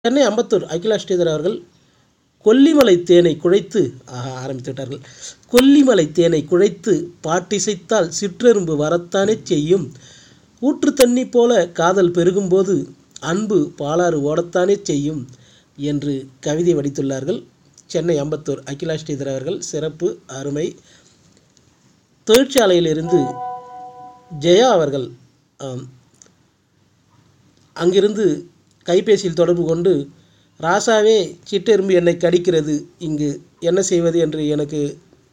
சென்னை அம்பத்தூர் அகிலா ஸ்ரீதர் அவர்கள் கொல்லிமலை தேனை குழைத்து ஆஹா ஆரம்பித்து விட்டார்கள் கொல்லிமலை தேனை குழைத்து பாட்டிசைத்தால் சிற்றெரும்பு வரத்தானே செய்யும் ஊற்று தண்ணி போல காதல் பெருகும்போது அன்பு பாலாறு ஓடத்தானே செய்யும் என்று கவிதை வடித்துள்ளார்கள் சென்னை அம்பத்தூர் அகிலா ஸ்ரீதர் அவர்கள் சிறப்பு அருமை தொழிற்சாலையிலிருந்து ஜெயா அவர்கள் ஆம், அங்கிருந்து கைபேசியில் தொடர்பு கொண்டு ராசாவே சிட்டெரும்பு என்னை கடிக்கிறது இங்கு என்ன செய்வது என்று எனக்கு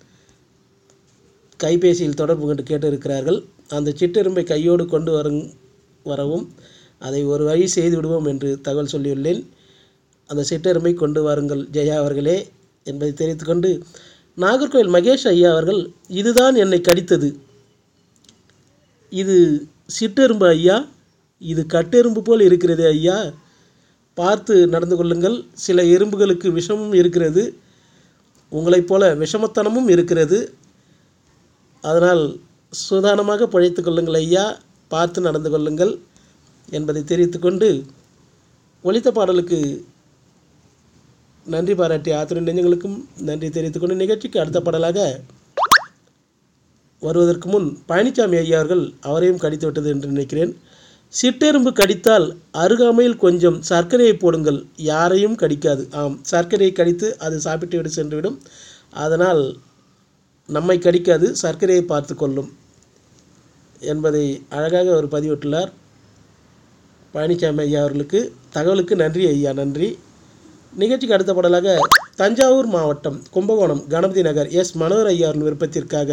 கைபேசியில் தொடர்பு கொண்டு கேட்டிருக்கிறார்கள் அந்த சிட்டெரும்பை கையோடு கொண்டு வரும் வரவும் அதை ஒரு வழி செய்து விடுவோம் என்று தகவல் சொல்லியுள்ளேன் அந்த சிட்டெரும்பை கொண்டு வாருங்கள் ஜெயா அவர்களே என்பதை தெரிவித்துக்கொண்டு நாகர்கோவில் மகேஷ் ஐயா அவர்கள் இதுதான் என்னை கடித்தது இது சிட்டெரும்பு ஐயா இது கட்டெரும்பு போல் இருக்கிறது ஐயா பார்த்து நடந்து கொள்ளுங்கள் சில எறும்புகளுக்கு விஷமும் இருக்கிறது உங்களைப் போல விஷமத்தனமும் இருக்கிறது அதனால் சுதானமாக பழைத்து கொள்ளுங்கள் ஐயா பார்த்து நடந்து கொள்ளுங்கள் என்பதை தெரிவித்துக்கொண்டு ஒலித்த பாடலுக்கு நன்றி பாராட்டிய ஆத்துறை நெஞ்சங்களுக்கும் நன்றி தெரிவித்துக்கொண்டு நிகழ்ச்சிக்கு அடுத்த பாடலாக வருவதற்கு முன் பழனிசாமி ஐயா அவர்கள் அவரையும் கடித்து விட்டது என்று நினைக்கிறேன் சிட்டெரும்பு கடித்தால் அருகாமையில் கொஞ்சம் சர்க்கரையை போடுங்கள் யாரையும் கடிக்காது ஆம் சர்க்கரையை கடித்து அது சாப்பிட்டு விட்டு சென்றுவிடும் அதனால் நம்மை கடிக்காது சர்க்கரையை பார்த்து கொள்ளும் என்பதை அழகாக அவர் பதிவிட்டுள்ளார் பழனிசாமி ஐயா அவர்களுக்கு தகவலுக்கு நன்றி ஐயா நன்றி நிகழ்ச்சிக்கு அடுத்த பாடலாக தஞ்சாவூர் மாவட்டம் கும்பகோணம் கணபதி நகர் எஸ் மனோகர் ஐயா அவர்கள் விருப்பத்திற்காக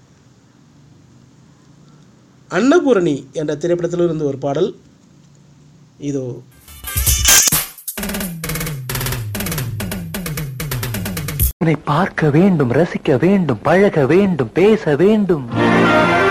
அன்னபூரணி என்ற திரைப்படத்திலிருந்து ஒரு பாடல் இதோ உன்னை பார்க்க வேண்டும் ரசிக்க வேண்டும் பழக வேண்டும் பேச வேண்டும்